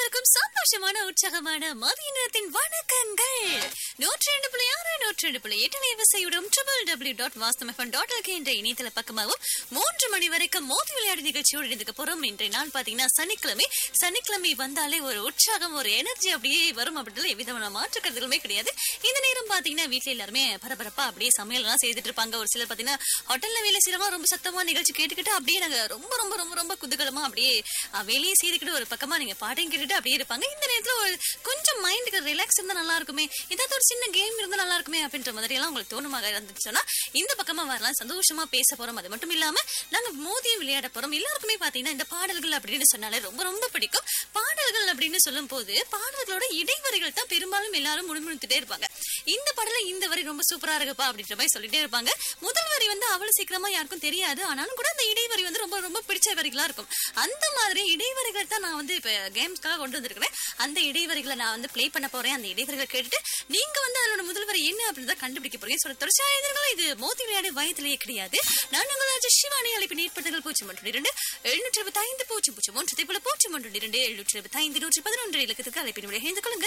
அனைவருக்கும் சந்தோஷமான உற்சாகமான மதிய நேரத்தின் வணக்கங்கள் நூற்றி ரெண்டு புள்ளி ஆறு நூற்றி ரெண்டு புள்ளி எட்டு விவசாயியுடன் triple W dot Vastham dot என்ற இணையதள பக்கமாகவும் மூன்று மணி வரைக்கும் மோதி விளையாடு நிகழ்ச்சியோடு இருந்துக்க போறோம் இன்றைய நாள் பாத்தீங்கன்னா சனிக்கிழமை சனிக்கிழமை வந்தாலே ஒரு உற்சாகம் ஒரு எனர்ஜி அப்படியே வரும் அப்படின்னு எவ்விதமான மாற்று கருத்துகளுமே கிடையாது இந்த நேரம் பாத்தீங்கன்னா வீட்டுல எல்லாருமே பரபரப்பா அப்படியே சமையல் எல்லாம் செய்துட்டு இருப்பாங்க ஒரு சிலர் பாத்தீங்கன்னா ஹோட்டல்ல வேலை செய்யறவங்க ரொம்ப சத்தமா நிகழ்ச்சி கேட்டுக்கிட்டு அப்படியே நாங்க ரொம்ப ரொம்ப ரொம்ப ரொம்ப குதூகலமா அப்படியே அஹ், வேலையை செய்துக்கிட்டு ஒரு பக்கமா நீங்க பாட்டையும் கேட்டுட்டு அப்படியே இருப்பாங்க இந்த நேரத்துல ஒரு கொஞ்சம் மைண்டுக்கு ரிலாக்ஸ் இருந்தா நல்லா இருக்குமே ஏதாவது ஒரு சின்ன கேம் இருந்தா நல்லா இருக்குமே அப்படின்ற மாதிரி எல்லாம் உங்களுக்கு தோணுமாக இருந்துச்சுன்னா இந்த பக்கமா வரலாம் சந்தோஷமா பேச போறோம் அது மட்டும் இல்லாம நாங்க மோதியம் விளையாட போறோம் எல்லாருக்குமே பாத்தீங்கன்னா இந்த பாடல்கள் அப்படின்னு சொன்னாலே ரொம்ப ரொம்ப பிடிக்கும் பாடல்கள் அப்படின்னு சொல்லும் போது பாடல்களோட இடைவரிகள் தான் பெரும்பாலும் எல்லாரும் முணுமுணுத்துட்டே இருப்பாங்க இந்த பாடல இந்த வரி ரொம்ப சூப்பரா இருக்குப்பா அப்படின்ற மாதிரி சொல்லிட்டே இருப்பாங்க முதல் வரி வந்து அவ்வளவு சீக்கிரமா யாருக்கும் தெரியாது ஆனாலும் கூட அந்த இடைவரி வந்து ரொம்ப ரொம்ப பிடிச்ச வரிகளா இருக்கும் அந்த மாதிரி இடைவரிகள் தான் நான் வந்து இப்ப கேம்ஸ்க்காக கொண்டு வந்திருக்கிறேன் அந்த இடைவரிகளை நான் வந்து ப்ளே பண்ண போறேன் அந்த இடைவரிகளை கேட்டுட்டு நீங்க வந்து அதோட முதல் வரி என்ன அப்படின்றத கண்டுபிடிக்க போறீங்க சொல்ல தொடர்ச்சியா எதிர்களும் இது மோதி விளையாடு வயதிலேயே கிடையாது நான் உங்களாச்சு சிவானி அழைப்பு ஏற்படுத்துங்கள் பூஜ்ஜியம் ஒன்று இரண்டு எழுநூற்றி இருபத்தி ஐந்து பூஜ்ஜியம் பூஜ்ஜியம் ஒன்று இதே போல பூஜ்ஜியம் ஒன்று இரண்டு எழுநூற்றி இருபத்தி ஐந்து நூற்றி பதினொன்று இலக்கத்துக்கு அழைப்பினுடைய இணைந்து கொள்ளுங்க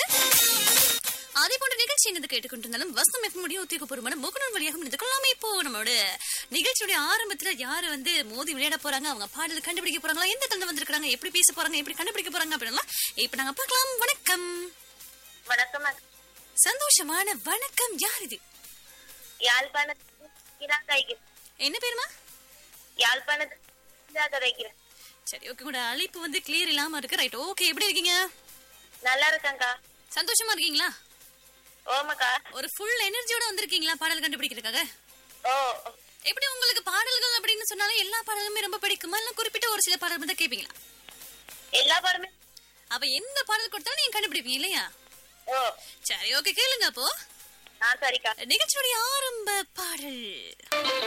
அதே போன்ற நிகழ்ச்சி என்னது கேட்டுக்கொண்டிருந்தாலும் வசனம் எஃப் முடியும் உத்தியோகபூர்வமான முகநூல் வழியாக இணைந்து கொள்ளாம இப்போ நம்மளோட நிகழ்ச்சியுடைய ஆரம்பத்துல யாரு வந்து மோதி விளையாட போறாங்க அவங்க பாடல் கண்டுபிடிக்க போறாங்களா எந்த தந்து வந்திருக்காங்க எப்படி பேச போறாங்க எப்படி கண்டுபிடிக்க போறாங்க அப்படின்னா இப்ப நாங்க பார்க்கலாம் வணக்கம் வணக்கம் அக்கா. சந்தோஷமான வணக்கம் யார் இது யாழ்ப்பாணத்துக்கு கீழா தைக்கிறேன் என்ன பேருமா யாழ்ப்பாணத்துக்கு கீழா தைக்கிறேன் சரி ஓகே உங்களோட அழைப்பு வந்து கிளியர் இல்லாம இருக்கு ரைட் ஓகே எப்படி இருக்கீங்க நல்லா இருக்கேன்க்கா சந்தோஷமா இருக்கீங்களா ஓமக்கா ஒரு ஃபுல் எனர்ஜியோட வந்திருக்கீங்களா பாடல் கண்டுபிடிக்கிறதுக்காக ஓ எப்படி உங்களுக்கு பாடல்கள் அப்படின்னு சொன்னாலும் எல்லா பாடலுமே ரொம்ப பிடிக்குமா இல்ல குறிப்பிட்ட ஒரு சில பாடல் மட்டும் கேட்பீங்களா எல்லா பாடமே அப்ப எந்த பாடல் கொடுத்தாலும் நீங்க கண்டுபிடிப்பீங்க இல்லையா ஓ சரி ஓகே கேளுங்க அப்போ ஆ சரிக்கா நிகழ்ச்சியுடைய ஆரம்ப பாடல்